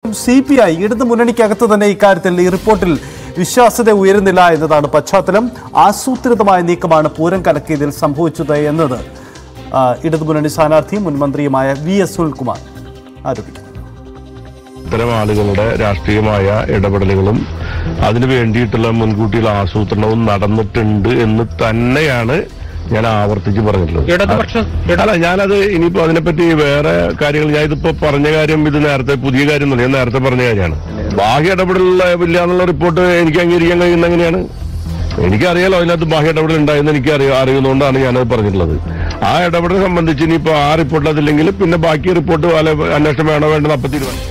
C P I ഇടതു മുന്നണിക്കകത്ത് തന്നെ ഇക്കാര്യത്തിൽ ഈ റിപ്പോർട്ടിൽ വിശ്വാസ്യത ഉയരുന്നില്ല എന്നതാണ് പശ്ചാത്തലം ആസൂത്രിതമായ നീക്കമാണ് പൂരം കലക്കിയതിൽ സംഭവിച്ചത് എന്നത് ആ, ഇടതുമുന്നണി സ്ഥാനാർത്ഥിയും മുൻമന്ത്രിയുമായ വി എസ് സുനിൽകുമാർ ആരോപിക്കുന്നു ഇത്തരം ആളുകളുടെ രാഷ്ട്രീയമായ ഇടപെടലുകളും അതിനു വേണ്ടിയിട്ടുള്ള മുൻകൂട്ടിയുള്ള ആസൂത്രണവും നടന്നിട്ടുണ്ട് എന്ന് തന്നെയാണ് ഞാൻ ആവർത്തിച്ച് പറഞ്ഞിട്ടുള്ളത് ഇടതുപക്ഷ അല്ല ഞാനത് ഇനിയിപ്പോ അതിനെപ്പറ്റി വേറെ കാര്യങ്ങൾ ഞാൻ ഇതിപ്പോ പറഞ്ഞ കാര്യം ഇത് നേരത്തെ പുതിയ കാര്യം ഒന്നുമില്ല ഞാൻ നേരത്തെ പറഞ്ഞ കാര്യമാണ് ബാഹ്യ ഇടപെടലില്ല ഇല്ല എന്നുള്ള റിപ്പോർട്ട് എനിക്ക് അംഗീകരിക്കാൻ കഴിയുന്ന എങ്ങനെയാണ് എനിക്കറിയാലോ അതിനകത്ത് ബാഹ്യ ഇടപെടൽ ഉണ്ടായെന്ന് എനിക്ക് അറിയ അറിയുന്നതുകൊണ്ടാണ് ഞാനത് പറഞ്ഞിട്ടുള്ളത് ആ ഇടപെടൽ സംബന്ധിച്ച് ഇനിയിപ്പോ ആ റിപ്പോർട്ട് അതില്ലെങ്കിൽ പിന്നെ ബാക്കി റിപ്പോർട്ട് അല്ല അന്വേഷണം വേണോ വേണ്ടത് അപ്പൊ തീരുമാനം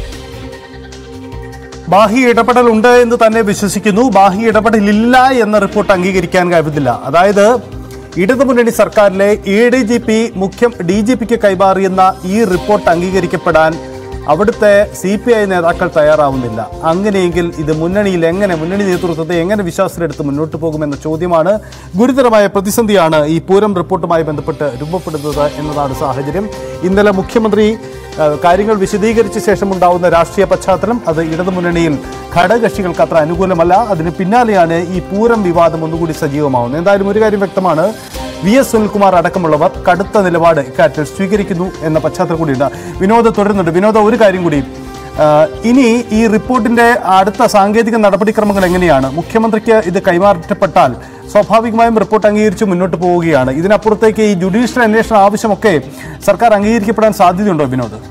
ബാഹ്യ ഇടപെടൽ ഉണ്ട് എന്ന് തന്നെ വിശ്വസിക്കുന്നു ബാഹ്യ ഇടപെടലില്ല എന്ന റിപ്പോർട്ട് അംഗീകരിക്കാൻ കഴിയുന്നില്ല അതായത് ഇടതുമുന്നണി സർക്കാരിലെ എ ഡി ജി പി മുഖ്യം ഡി ജി പിക്ക് കൈമാറിയെന്ന ഈ റിപ്പോർട്ട് അംഗീകരിക്കപ്പെടാൻ അവിടുത്തെ സി പി ഐ നേതാക്കൾ തയ്യാറാവുന്നില്ല അങ്ങനെയെങ്കിൽ ഇത് മുന്നണിയിൽ എങ്ങനെ മുന്നണി നേതൃത്വത്തെ എങ്ങനെ വിശ്വാസത്തിലെടുത്ത് മുന്നോട്ട് പോകുമെന്ന ചോദ്യമാണ് ഗുരുതരമായ പ്രതിസന്ധിയാണ് ഈ പൂരം റിപ്പോർട്ടുമായി ബന്ധപ്പെട്ട് രൂപപ്പെടുന്നത് എന്നതാണ് സാഹചര്യം ഇന്നലെ മുഖ്യമന്ത്രി ഏഹ് കാര്യങ്ങൾ വിശദീകരിച്ച ശേഷമുണ്ടാവുന്ന രാഷ്ട്രീയ പശ്ചാത്തലം അത് ഇടതുമുന്നണിയിൽ ഘടകകക്ഷികൾക്ക് അത്ര അനുകൂലമല്ല അതിന് പിന്നാലെയാണ് ഈ പൂരം വിവാദം ഒന്നുകൂടി സജീവമാവുന്നത് എന്തായാലും ഒരു കാര്യം വ്യക്തമാണ് വി എസ് സുനിൽകുമാർ അടക്കമുള്ളവർ കടുത്ത നിലപാട് ഇക്കാര്യത്തിൽ സ്വീകരിക്കുന്നു എന്ന പശ്ചാത്തലം കൂടിയുണ്ട് വിനോദ് തുടരുന്നുണ്ട് വിനോദ ഒരു കാര്യം കൂടി ആഹ് ഇനി ഈ റിപ്പോർട്ടിന്റെ അടുത്ത സാങ്കേതിക നടപടിക്രമങ്ങൾ എങ്ങനെയാണ് മുഖ്യമന്ത്രിക്ക് ഇത് കൈമാറ്റപ്പെട്ടാൽ സ്വാഭാവികമായും റിപ്പോർട്ട് അംഗീകരിച്ച് മുന്നോട്ട് പോവുകയാണ് ഇതിനപ്പുറത്തേക്ക് ഈ ജുഡീഷ്യൽ അന്വേഷണ ആവശ്യമൊക്കെ സർക്കാർ അംഗീകരിക്കപ്പെടാൻ സാധ്യതയുണ്ടോ വിനോദ്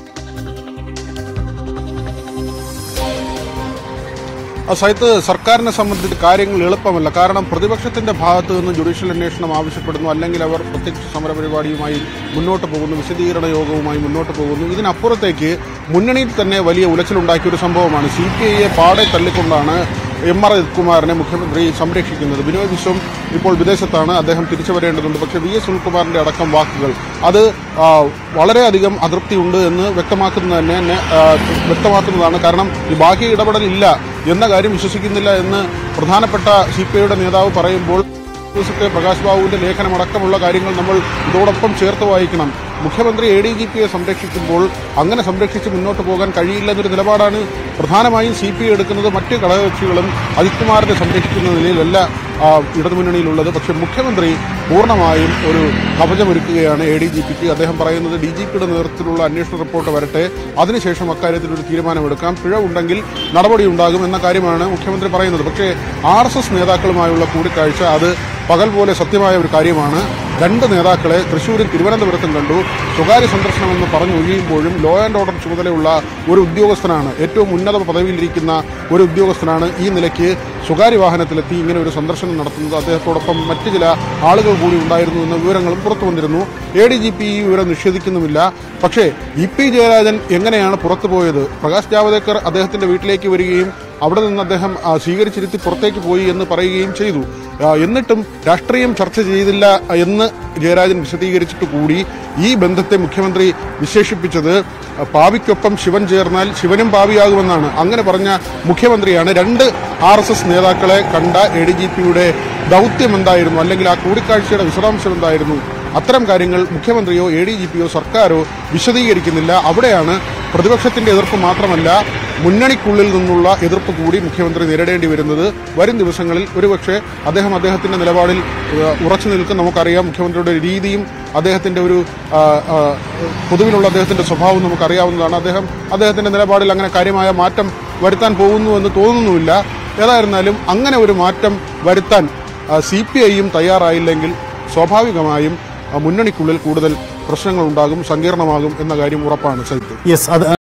ആ സൈത്ത് സർക്കാരിനെ സംബന്ധിച്ച് കാര്യങ്ങൾ എളുപ്പമല്ല കാരണം പ്രതിപക്ഷത്തിന്റെ ഭാഗത്ത് നിന്ന് ജുഡീഷ്യൽ അന്വേഷണം ആവശ്യപ്പെടുന്നു അല്ലെങ്കിൽ അവർ പ്രത്യക്ഷ സമരപരിപാടിയുമായി മുന്നോട്ട് പോകുന്നു വിശദീകരണ യോഗവുമായി മുന്നോട്ട് പോകുന്നു ഇതിനപ്പുറത്തേക്ക് മുന്നണിയിൽ തന്നെ വലിയ ഉലച്ചിലുണ്ടാക്കിയ ഒരു സംഭവമാണ് സി പി ഐയെ പാടെ തള്ളിക്കൊണ്ടാണ് എം ആർ കുമാറിനെ മുഖ്യമന്ത്രി സംരക്ഷിക്കുന്നത് ബിനോയ് വിശ്വം ഇപ്പോൾ വിദേശത്താണ് അദ്ദേഹം തിരിച്ചു വരേണ്ടതുണ്ട് പക്ഷേ വി എസ് സുനിൽകുമാറിന്റെ അടക്കം വാക്കുകൾ അത് ആ, വളരെയധികം അതൃപ്തിയുണ്ട് എന്ന് വ്യക്തമാക്കുന്നത് തന്നെ എന്നെ ആ, വ്യക്തമാക്കുന്നതാണ് കാരണം ഈ ബാഹ്യ ഇടപെടൽ ഇല്ല എന്ന കാര്യം വിശ്വസിക്കുന്നില്ല എന്ന് പ്രധാനപ്പെട്ട സി പി ഐയുടെ നേതാവ് പറയുമ്പോൾ ദിവസത്തെ പ്രകാശ് ബാബുവിന്റെ ലേഖനമടക്കമുള്ള കാര്യങ്ങൾ നമ്മൾ ഇതോടൊപ്പം ചേർത്ത് വായിക്കണം മുഖ്യമന്ത്രി എ ഡി ജി പിയെ സംരക്ഷിക്കുമ്പോൾ അങ്ങനെ സംരക്ഷിച്ച് മുന്നോട്ട് പോകാൻ കഴിയില്ല എന്നൊരു നിലപാടാണ് പ്രധാനമായും സി പി ഐ എടുക്കുന്നത് മറ്റ് ഘടകകക്ഷികളും അജിത്കുമാറിനെ സംരക്ഷിക്കുന്ന നിലയിലല്ല ആ, ഇടതുമുന്നണിയിലുള്ളത് പക്ഷേ മുഖ്യമന്ത്രി പൂർണ്ണമായും ഒരു കവചമൊരുക്കുകയാണ് എ ഡി ജി പിക്ക് അദ്ദേഹം പറയുന്നത് ഡി ജി പിയുടെ നേതൃത്വത്തിലുള്ള അന്വേഷണ റിപ്പോർട്ട് വരട്ടെ അതിനുശേഷം അക്കാര്യത്തിൽ ഒരു തീരുമാനമെടുക്കാം പിഴ ഉണ്ടെങ്കിൽ നടപടി ഉണ്ടാകും എന്ന കാര്യമാണ് മുഖ്യമന്ത്രി പറയുന്നത് പക്ഷേ ആർ എസ് എസ് നേതാക്കളുമായുള്ള കൂടിക്കാഴ്ച അത് പകൽ പോലെ സത്യമായ ഒരു കാര്യമാണ് രണ്ട് നേതാക്കളെ തൃശൂരും തിരുവനന്തപുരത്തും കണ്ടു സ്വകാര്യ സന്ദർശനമെന്ന് പറഞ്ഞു ഒഴിയുമ്പോഴും ലോ ആൻഡ് ഓർഡർ ചുമതലയുള്ള ഒരു ഉദ്യോഗസ്ഥനാണ് ഏറ്റവും ഉന്നത പദവിയിലിരിക്കുന്ന ഒരു ഉദ്യോഗസ്ഥനാണ് ഈ നിലയ്ക്ക് സ്വകാര്യ വാഹനത്തിലെത്തി ഇങ്ങനെ ഒരു സന്ദർശനം നടത്തുന്നത് അദ്ദേഹത്തോടൊപ്പം മറ്റ് ചില ആളുകൾ കൂടി ഉണ്ടായിരുന്നു എന്ന വിവരങ്ങളും പുറത്തു വന്നിരുന്നു എ ഡി ജി പി ഈ വിവരം നിഷേധിക്കുന്നുമില്ല പക്ഷേ ഇ പി ജയരാജൻ എങ്ങനെയാണ് പുറത്തു പോയത് പ്രകാശ് ജാവദേക്കർ അദ്ദേഹത്തിന്റെ വീട്ടിലേക്ക് വരികയും അവിടെ നിന്ന് അദ്ദേഹം ആ, സ്വീകരിച്ചിരുത്തി പുറത്തേക്ക് പോയി എന്ന് പറയുകയും ചെയ്തു ആ, എന്നിട്ടും രാഷ്ട്രീയം ചർച്ച ചെയ്തില്ല എന്ന് ജയരാജൻ വിശദീകരിച്ചിട്ട് കൂടി ഈ ബന്ധത്തെ മുഖ്യമന്ത്രി വിശേഷിപ്പിച്ചത് ആ, പാവിക്കൊപ്പം ശിവൻ ചേർന്നാൽ ശിവനും പാവിയാകുമെന്നാണ് അങ്ങനെ പറഞ്ഞ മുഖ്യമന്ത്രിയാണ് രണ്ട് ആർ എസ് എസ് നേതാക്കളെ കണ്ട എ ഡി ജി പിയുടെ ദൗത്യം എന്തായിരുന്നു അല്ലെങ്കിൽ ആ കൂടിക്കാഴ്ചയുടെ വിശദാംശം എന്തായിരുന്നു അത്തരം കാര്യങ്ങൾ മുഖ്യമന്ത്രിയോ എ ഡി ജി പിയോ സർക്കാരോ വിശദീകരിക്കുന്നില്ല അവിടെയാണ് പ്രതിപക്ഷത്തിന്റെ എതിർപ്പ് മാത്രമല്ല മുന്നണിക്കുള്ളിൽ നിന്നുള്ള എതിർപ്പ് കൂടി മുഖ്യമന്ത്രി നേരിടേണ്ടി വരുന്നത് വരും ദിവസങ്ങളിൽ ഒരുപക്ഷെ അദ്ദേഹം അദ്ദേഹത്തിന്റെ നിലപാടിൽ ഏഹ്, ഉറച്ചു നിൽക്കും നമുക്കറിയാം മുഖ്യമന്ത്രിയുടെ രീതിയും അദ്ദേഹത്തിന്റെ ഒരു ആ, ആ, പൊതുവിലുള്ള അദ്ദേഹത്തിന്റെ സ്വഭാവം നമുക്കറിയാവുന്നതാണ് അദ്ദേഹം അദ്ദേഹത്തിന്റെ നിലപാടിൽ അങ്ങനെ കാര്യമായ മാറ്റം വരുത്താൻ പോകുന്നു എന്ന് തോന്നുന്നുമില്ല ഏതായിരുന്നാലും അങ്ങനെ ഒരു മാറ്റം വരുത്താൻ സി പി ഐയും തയ്യാറായില്ലെങ്കിൽ സ്വാഭാവികമായും ആ, മുന്നണിക്കുള്ളിൽ കൂടുതൽ പ്രശ്നങ്ങൾ ഉണ്ടാകും സങ്കീർണമാകും എന്ന കാര്യം ഉറപ്പാണ് സൈത്ത് യെസ് അത്